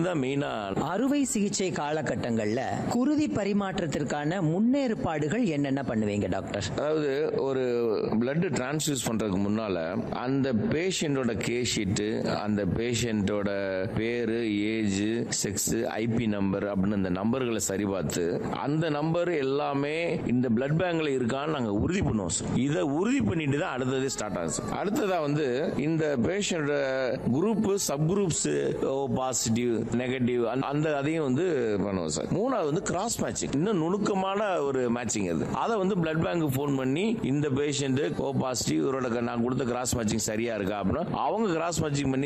இதுதான் மெயினா அறுவை சிகிச்சை காலகட்டங்கள்ல குருதி பரிமாற்றத்திற்கான முன்னேற்பாடுகள் என்னென்ன பண்ணுவீங்க டாக்டர் அதாவது ஒரு பிளட் டிரான்ஸ்ஃபியூஸ் பண்றதுக்கு முன்னால அந்த பேஷண்டோட கேஸ் ஷீட்டு அந்த பேஷண்டோட பேரு ஏஜ் செக்ஸ் ஐபி நம்பர் அப்படின்னு அந்த நம்பர்களை சரி பார்த்து அந்த நம்பர் எல்லாமே இந்த பிளட் பேங்க்ல இருக்கான்னு நாங்க உறுதி பண்ணுவோம் சார். இதை உறுதி பண்ணிட்டு தான் அடுத்தது ஸ்டார்ட் ஆகும் சார். அடுத்ததா வந்து இந்த பேஷண்டோட group sub groups O positive negative அந்த அதையும் வந்து பண்ணுவோம் சார் மூணாவது வந்து கிராஸ் மேட்சிங் இன்னும் நுணுக்கமான ஒரு மேட்சிங் அது அதை வந்து பிளட் பேங்க் ஃபோன் பண்ணி இந்த பேஷண்ட் ஓ பாசிட்டிவ் இவரோட நான் கொடுத்த கிராஸ் மேட்சிங் சரியா இருக்கா அப்படின்னா அவங்க கிராஸ் மேட்சிங் பண்ணி